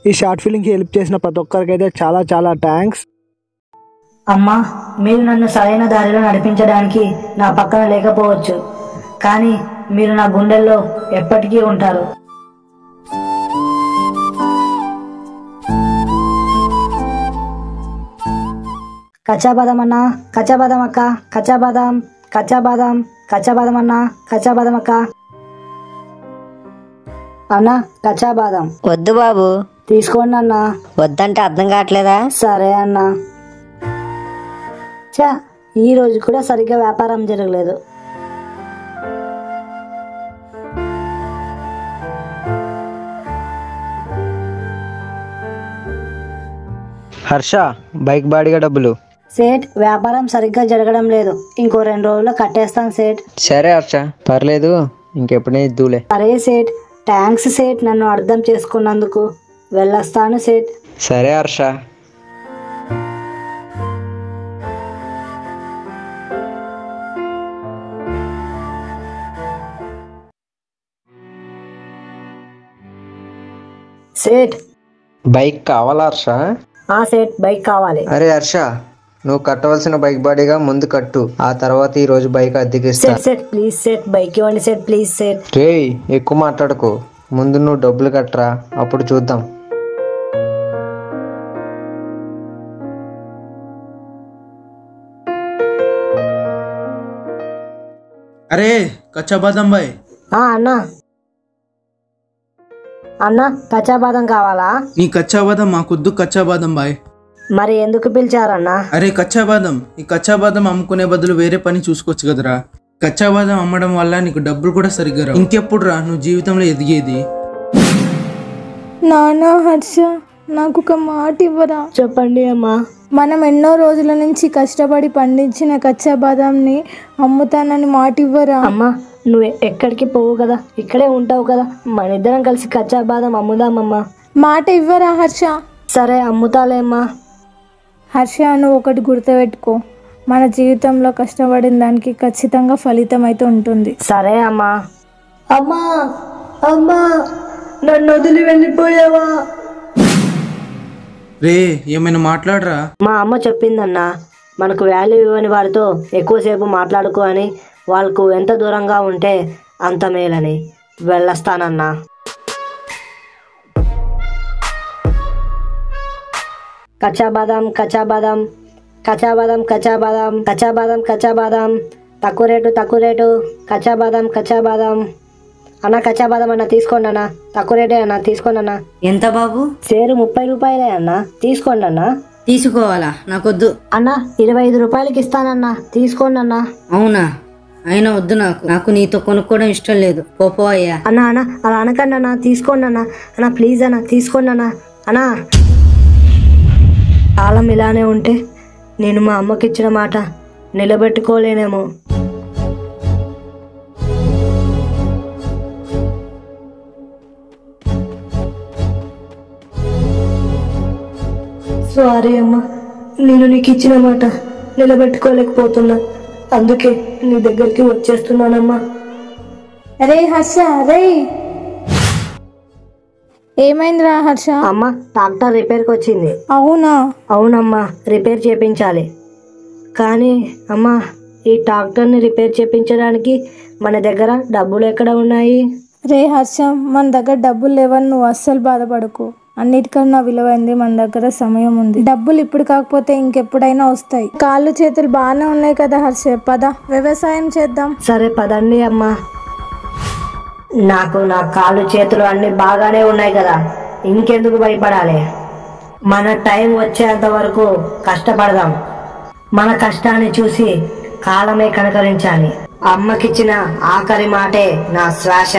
ఈ short ఫిలింకి help చేసిన ప్రతి ఒక్కరికైతే చాలా చాలా థ్యాంక్స్ అమ్మా మీరు నన్ను సరైన దారిలో నడిపించడానికి నా పక్కన లేకపోవచ్చు కానీ మీరు నా గుండెల్లో ఎప్పటికీ ఉంటారు కచ్చా బాదం అన్న కచ్చా బాదం అక్క కచ్చా బాదం కచ్చా బాదం కచ్చా బాదం అన్న కచ్చా బాదం అక్క అన్న కచ్చా బాదం వద్దు బాబు తీసుకోండి అన్న వద్దంటే అర్థం కావట్లేదా సరే అన్న చా ఈ రోజు కూడా సరిగ్గా వ్యాపారం జరగలేదు హర్ష బైక్ బాడీగా డబ్బులు సేట్ వ్యాపారం సరిగ్గా జరగడం లేదు ఇంకో రెండు రోజుల్లో కట్టేస్తాను సేట్ సరే హర్ష పర్లేదు ఇంకెప్పుడే ఇద్దులే సరే సేట్ థ్యాంక్స్ సేట్ నన్ను అర్థం చేసుకున్నందుకు వెళ్ళొస్తాను సేట్ సరే హర్ష సేట్ బైక్ కావాలా హర్ష ఆ సేట్ బైక్ కావాలి అరే హర్ష నువ్వు కట్టవలసిన బైక్ బాడీగా ముందు కట్టు ఆ తర్వాత ఈ రోజు బైక్ అద్దెకిస్తా set set please set bike ఇవ్వండి సెట్ ప్లీజ్ సెట్ రేయ్ ఎక్కువ మాట్లాడకు ముందు నువ్వు డబ్బులు కట్టరా అప్పుడు చూద్దాం అరే కచ్చా బాదం బాయ్ ఆ అన్న అన్న కచ్చా బాదం కావాలా నీ కచ్చా బాదం మాకొద్దు కచ్చా బాదం బాయ్ మరి ఎందుకు పిలిచారన్నా అరే కచ్చా బాదం ఈ కచ్చా బాదం అమ్ముకునే బదులు వేరే పని చూసుకోవచ్చు కదరా కచ్చా బాదం అమ్మడం వల్ల నీకు డబ్బులు కూడా సరిగ్గా రావు ఇంకెప్పుడు రా నువ్వు జీవితంలో ఎదిగేది నానా హర్ష నాకు ఒక మాట ఇవ్వరా చెప్పండి అమ్మా మనం ఎన్నో రోజుల నుంచి కష్టపడి పండించిన కచ్చా బాదాంని అమ్ముతానని మాట ఇవ్వరా అమ్మా నువ్వు ఎక్కడికి పోవు కదా ఇక్కడే ఉంటావు కదా మన ఇద్దరం కలిసి కచ్చా బాదం అమ్ముదామమ్మా మాట ఇవ్వరా హర్ష సరే అమ్ముతాలేమ్మా హర్ష నువ్వు ఒకటి గుర్తుపెట్టుకో మన జీవితంలో కష్టపడిన దానికి ఖచ్చితంగా ఫలితం అయితే ఉంటుంది సరే అమ్మా అమ్మా అమ్మా నన్ను వదిలి వెళ్ళిపోయావా రే ఏమైనా మాట్లాడరా మా అమ్మ చెప్పిందన్నా మనకు వాల్యూ ఇవ్వని వారితో ఎక్కువసేపు మాట్లాడుకో అని వాళ్ళకు ఎంత దూరంగా ఉంటే అంత మేలని వెళ్ళొస్తానన్నా కచ్చా బాదం కచ్చా బాదం కచ్చా బాదం కచ్చా బాదం కచ్చా బాదం కచ్చా బాదం తక్కువ రేటు తక్కువ రేటు కచ్చా బాదం కచ్చా బాదం అన్న కచ్చా బాదం అన్న తీసుకోండి అన్న తక్కువ రేటే అన్న తీసుకోండి అన్న ఎంత బాబు సేరు ముప్పై రూపాయలే అన్న తీసుకోండి అన్న తీసుకోవాలా నాకొద్దు అన్న ఇరవై ఐదు రూపాయలకి ఇస్తానన్నా తీసుకోండి అన్న అవునా అయినా వద్దు నాకు నాకు నీతో కొనుక్కోవడం ఇష్టం లేదు పోపో అయ్యా అన్న అన్న అలా అనకండి అన్న తీసుకోండి అన్న అన్న ప్లీజ్ అన్న తీసుకోండి అన్న అన్నా కాలం ఇలానే ఉంటే నేను మా అమ్మకి ఇచ్చిన మాట నిలబెట్టుకోలేనేమో సారీ అమ్మ నేను నీకు ఇచ్చిన మాట నిలబెట్టుకోలేకపోతున్నా అందుకే నీ దగ్గరికి వచ్చేస్తున్నానమ్మా రే హర్ష రే ఏమైందిరా హర్ష అమ్మ ట్రాక్టర్ రిపేర్కి వచ్చింది అవునా అవునమ్మా రిపేర్ చేపించాలి కానీ అమ్మా ఈ ట్రాక్టర్ని రిపేర్ చేపించడానికి మన దగ్గర డబ్బులు ఎక్కడ ఉన్నాయి రే హర్ష మన దగ్గర డబ్బులు లేవని నువ్వు అస్సలు బాధపడకు అన్నిటికన్నా విలువైంది మన దగ్గర సమయం ఉంది డబ్బులు ఇప్పుడు కాకపోతే ఇంకెప్పుడైనా వస్తాయి కాళ్ళు చేతులు బాగానే ఉన్నాయి కదా హర్ష పద వ్యవసాయం చేద్దాం సరే పదండి అమ్మా నాకు నా కాళ్ళు చేతులు అన్ని బాగానే ఉన్నాయి కదా ఇంకెందుకు భయపడాలి మన టైం వచ్చేంత వరకు కష్టపడదాం మన కష్టాన్ని చూసి కాలమే కనకరించాలి అమ్మకిచ్చిన ఆఖరి మాటే నా శ్వాస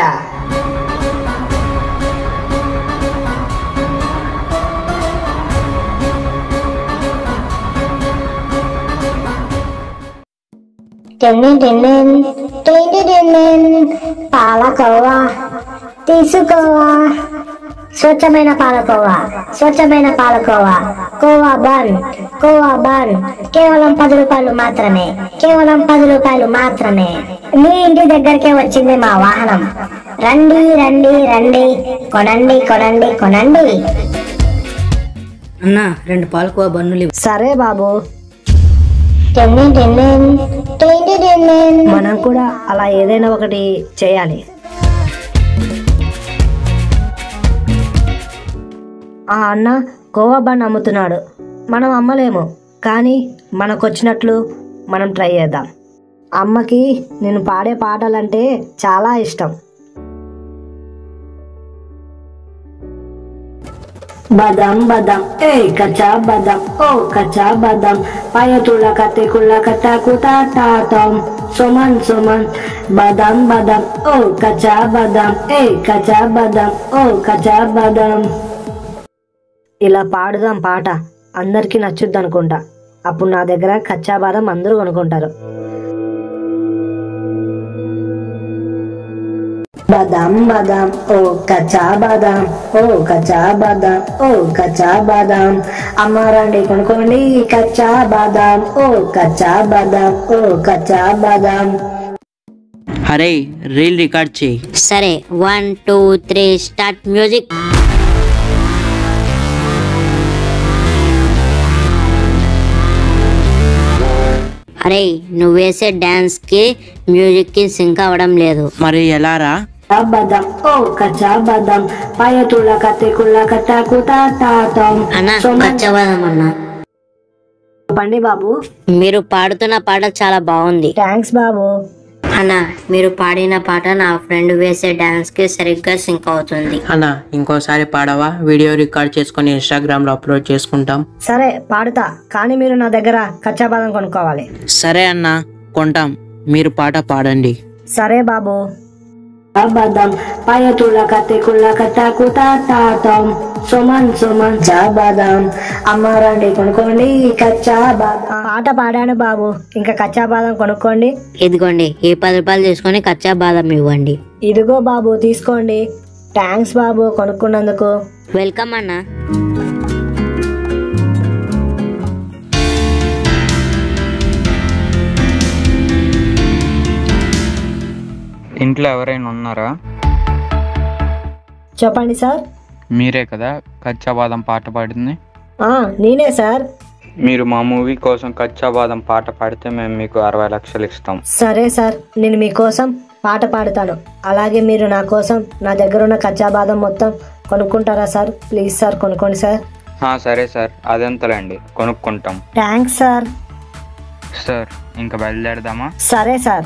పాలకోవా తీసుకోవా స్వచ్ఛమైన పాలకోవా స్వచ్ఛమైన పాలకోవా కోవా బన్ కోవా బన్ కేవలం పది రూపాయలు మాత్రమే కేవలం పది రూపాయలు మాత్రమే మీ ఇంటి దగ్గరకే వచ్చింది మా వాహనం రండి రండి రండి కొనండి కొనండి కొనండి అన్నా రెండు పాలకోవా బన్నులు ఇవ్వు. సరే బాబు టిన్ని టిన్నిన్, టిన్ని టిన్నిన్. మనం కూడా అలా ఏదైనా ఒకటి చేయాలి ఆ అన్న కోవా బన్ అమ్ముతున్నాడు మనం అమ్మలేము కానీ మనకు వచ్చినట్లు మనం ట్రై చేద్దాం అమ్మకి నేను పాడే పాటలంటే చాలా ఇష్టం బదం బదం ఏ కచ్చా బదం ఓ కచ్చా బదం పయతుల కత్తి కుళ్ళ కట్ట కుతాటాతం సుమన్ సుమన్ బదం బదం ఓ కచ్చా బదం ఏ కచ్చా బదం ఓ కచ్చా బదం ఇలా పాడుదాం పాట అందరికీ నచ్చుద్ది అనుకుంటా అప్పుడు నా దగ్గర కచ్చా బాదం అందరూ కొనుక్కుంటారు బదాం బదాం ఓ కచ్చా బాదాం ఓ కచ్చా బాదాం ఓ కచ్చా బాదాం అమ్మ రండి కొనుక్కోండి కచ్చా బాదాం ఓ కచ్చా బాదాం ఓ కచ్చా బాదాం అరే రీల్ రికార్డ్ చేయి సరే one two three start music అరే నువ్వు వేసే డాన్స్ కి మ్యూజిక్ కి సింక్ అవ్వడం లేదు మరి ఎలా రా బాదాం ఓ కచ్చా బాదాం పయతుల కత్తి కుళ్ళ కట్ట కుతాటాతం అన్న కచ్చవాదం అన్న పండి బాబు మీరు పాడుతున్న పాట చాలా బాగుంది థ్యాంక్స్ బాబు అన్న మీరు పాడిన పాట నా ఫ్రెండ్ వేసే డాన్స్ కి సరిగ్గా సింక్ అవుతుంది అన్న ఇంకోసారి పాడవా వీడియో రికార్డ్ చేసుకొని ఇన్స్టాగ్రామ్ లో అప్లోడ్ చేసుకుంటాం సరే పాడుతా కానీ మీరు నా దగ్గర కచ్చా బాదం కొనుక్కోవాలి సరే అన్న కొంటాం మీరు పాట పాడండి సరే బాబు బాదం పయతుల కత్తి కుళ్ళ కట్ట కుతాటాతం సుమన్ సుమన్ చా బాదం అమ్మ రండి కొనుక్కోండి కచ్చా బాదం పాట పాడాను బాబు ఇంకా కచ్చా బాదం కొనుక్కోండి ఇదిగోండి ఈ పది రూపాయలు తీసుకొని కచ్చా బాదం ఇవ్వండి ఇదిగో బాబు తీసుకోండి థ్యాంక్స్ బాబు కొనుక్కున్నందుకు వెల్కమ్ అన్న ఇంట్లో ఎవరైనా ఉన్నారా చెప్పండి సార్ మీరే కదా కచ్చాబాదం పాట పాడింది ఆ, నేనే సార్ మీరు మా మూవీ కోసం కచ్చాబాదం పాట పాడితే మేము మీకు అరవై లక్షలు ఇస్తాం సరే సార్ నేను మీకోసం పాట పాడతాను అలాగే మీరు నా కోసం నా దగ్గర ఉన్న కచ్చా బాదం మొత్తం కొనుక్కుంటారా సార్ ప్లీజ్ సార్ కొనుక్కోండి సార్ హా, సరే సార్ అదెంతలేండి కొనుక్కుంటాం థ్యాంక్స్ సార్ సార్ ఇంకా బయలుదేరదామా సరే సార్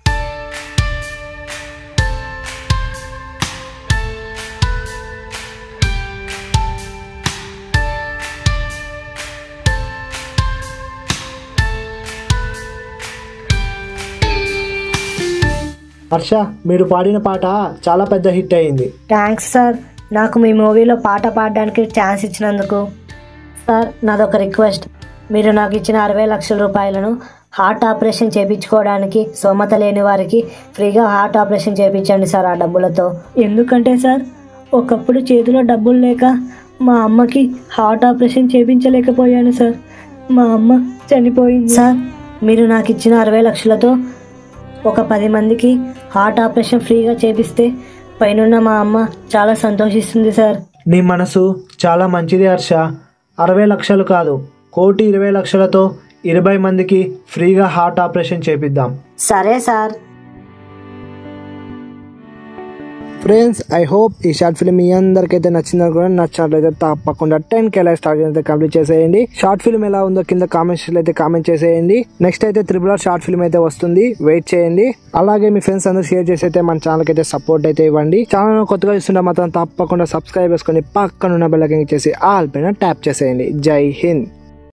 హర్ష మీరు పాడిన పాట చాలా పెద్ద హిట్ అయింది థ్యాంక్స్ సార్ నాకు మీ మూవీలో పాట పాడడానికి ఛాన్స్ ఇచ్చినందుకు సార్ నాదొక రిక్వెస్ట్ మీరు నాకు ఇచ్చిన అరవై లక్షల రూపాయలను హార్ట్ ఆపరేషన్ చేయించుకోవడానికి సోమత లేని వారికి ఫ్రీగా హార్ట్ ఆపరేషన్ చేయించండి సార్ ఆ డబ్బులతో ఎందుకంటే సార్ ఒకప్పుడు చేతిలో డబ్బులు లేక మా అమ్మకి హార్ట్ ఆపరేషన్ చేయించలేకపోయాను సార్ మా అమ్మ చనిపోయింది సార్ మీరు నాకు ఇచ్చిన అరవై లక్షలతో ఒక పది మందికి హార్ట్ ఆపరేషన్ ఫ్రీగా చేపిస్తే పైనున్న మా అమ్మ చాలా సంతోషిస్తుంది సార్ నీ మనసు చాలా మంచిది హర్ష అరవై లక్షలు కాదు కోటి ఇరవై లక్షలతో ఇరవై మందికి ఫ్రీగా హార్ట్ ఆపరేషన్ చేపిద్దాం సరే సార్ ఫ్రెండ్స్ ఐ హోప్ ఈ షార్ట్ ఫిల్మ్ మీ అందరికైతే నచ్చిందని కూడా నచ్చినట్లయితే తప్పకుండా టెన్ కే లైక్ స్టార్ట్ అయితే కంప్లీట్ చేసేయండి షార్ట్ ఫిల్మ్ ఎలా ఉందో కింద కామెంట్స్ అయితే కామెంట్ చేసేయండి నెక్స్ట్ అయితే త్రిబుల్ ఆర్ షార్ట్ ఫిల్మ్ అయితే వస్తుంది వెయిట్ చేయండి అలాగే మీ ఫ్రెండ్స్ అందరూ షేర్ చేసి అయితే మన ఛానల్ అయితే సపోర్ట్ అయితే ఇవ్వండి ఛానల్ కొత్తగా చూస్తుంటే మాత్రం తప్పకుండా సబ్స్క్రైబ్ చేసుకొని పక్కన ఉన్న బెల్ ఐకాన్ ఇచ్చేసి ఆల్ పైన ట్యాప్ చేసేయండి జై హింద్